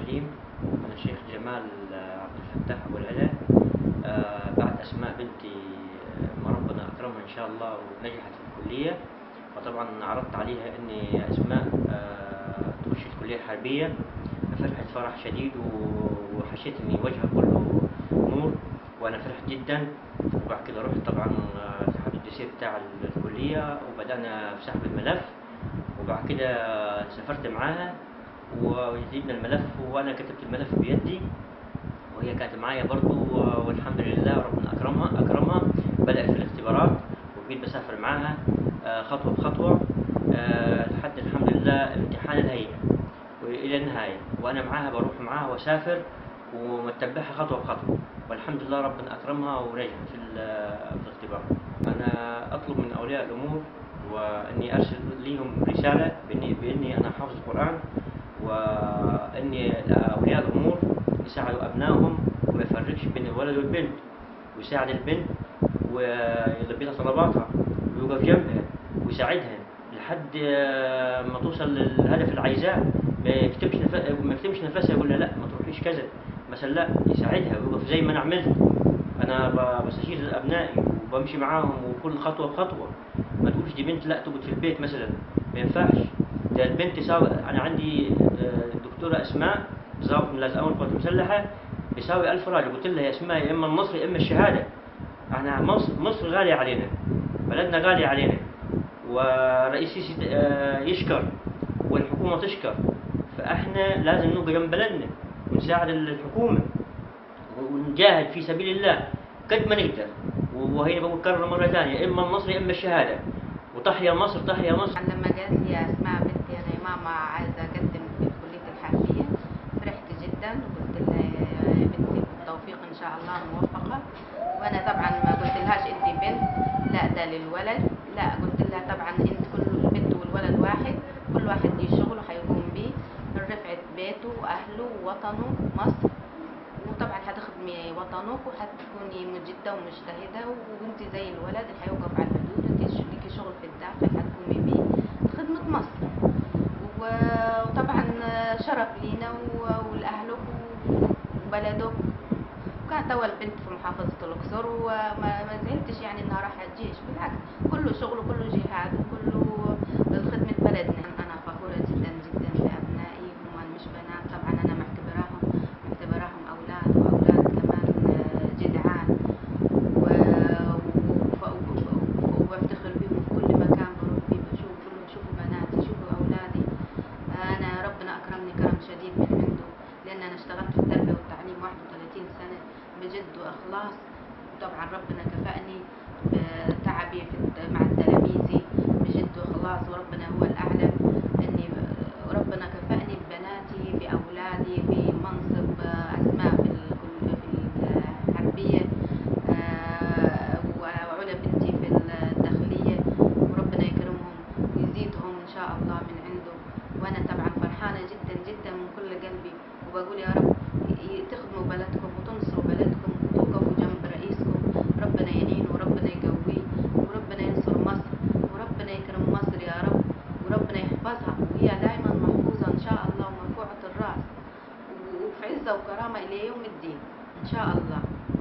الرحيم أنا الشيخ جمال عبد الفتاح أبو العلا آه، بعد أسماء بنتي آه، ما ربنا أكرمها إن شاء الله ونجحت في الكلية فطبعا عرضت عليها إني أسماء آه، تخش الكلية الحربية ففرحت فرح شديد و- وحسيت إن وجهها كله نور وأنا فرحت جدا وبعد كده رحت طبعا آه، سحبت الدوسيه بتاع الكلية وبدأنا في سحب الملف وبعد كده سافرت معاها وجبنا الملف وانا كتبت الملف بيدي وهي كانت معايا برضو والحمد لله ربنا اكرمها اكرمها بدات في الاختبارات وبقيت بسافر معاها آه، خطوه بخطوه آه، لحد الحمد لله امتحان الهيئه والى النهايه وانا معاها بروح معاها واسافر ومتبعها خطوه بخطوه والحمد لله ربنا اكرمها ونجحت في ال- في الاختبار انا اطلب من اولياء الامور واني ارسل لهم رساله باني باني انا حافظ القران واني اولياء الامور يساعدوا ابنائهم وما يفرقش بين الولد والبنت ويساعد البنت ويلبي لها طلباتها ويوقف جنبها ويساعدها لحد آه، ما توصل للهدف اللي عايزاه ما يكتمش نف... ما يكتمش نفسها يقول لها لا ما تروحيش كذا مثلا لا يساعدها ويوقف زي ما انا عملت انا ب- بستشير ابنائي وبمشي معاهم وكل خطوه بخطوه ما تقولش دي بنت لا تقعد في البيت مثلا ما ينفعش ده البنت تساوي انا عندي آه، دكتوره اسماء ضابط من لازقه القوات المسلحه بيساوي 1000 راجل قلت لها يا اسماء يا اما النصر يا اما الشهاده احنا مصر مصر غاليه علينا بلدنا غاليه علينا ورئيس السيسي آه، يشكر والحكومه تشكر فاحنا لازم نبقى جنب بلدنا ونساعد الحكومه ونجاهد في سبيل الله قد ما نقدر وهنا بقول كرر مره ثانيه اما النصر يا اما الشهاده وتحيا مصر تحيا مصر لما جات لي اسماء بنتي انا يا ماما عايزه اقدم في كليه الحربيه فرحت جدا وقلت لها يا بنتي بالتوفيق ان شاء الله موفقه وانا طبعا ما قلت لهاش انت بنت لا ده للولد لا قلت لها طبعا انت كل البنت والولد واحد كل واحد ليه شغله هيقوم بيه رفعت بيته واهله ووطنه مصر وطبعا هتخدمي وطنك وهتكوني مجدة ومجتهدة وانت زي الولد اللي هيوقف على الحدود انت ش- ليكي شغل في الداخل هتقومي بيه خدمة مصر و- وطبعا شرف لينا و- ولأهلك وبلدك وكانت أول بنت في محافظة الأقصر وما ما زعلتش يعني إنها راحت الجيش بالعكس كله شغل وكله جهاد وكله لخدمة بلدنا أنا فخورة جدا جدا بأبنائي هم مش بنات طبعا أنا معتبراهم معتبراهم أولاد وأولاد كمان آه، جدعان و- وف- وف- وبفتخر بيهم في كل مكان بروح فيه بشوف كلهم يشوفوا بناتي يشوفوا أولادي أنا ربنا أكرمني كرم شديد من عنده لأن أنا اشتغلت في التربية والتعليم 31 سنة بجد وإخلاص وطبعا ربنا كفأني بتعبي في الت- مع تلاميذي بجد وإخلاص وربنا هو الأعلم إني ب- ربنا كفأني ببناتي بأولادي بمنصب آه، أسماء في الكل- في الحربية آه، وعلا بنتي في الداخلية وربنا يكرمهم ويزيدهم إن شاء الله من عنده وأنا طبعا فرحانة جدا جدا من كل قلبي وبقول يا رب ي- تخدموا بلدكم وتنصروا بلدكم وتوقفوا جنب رئيسكم ربنا يعينه وربنا يقويه وربنا ينصر مصر وربنا يكرم مصر يا رب وربنا يحفظها وهي دائما محفوظة إن شاء الله ومرفوعة الرأس وفي عزة وكرامة إلى يوم الدين إن شاء الله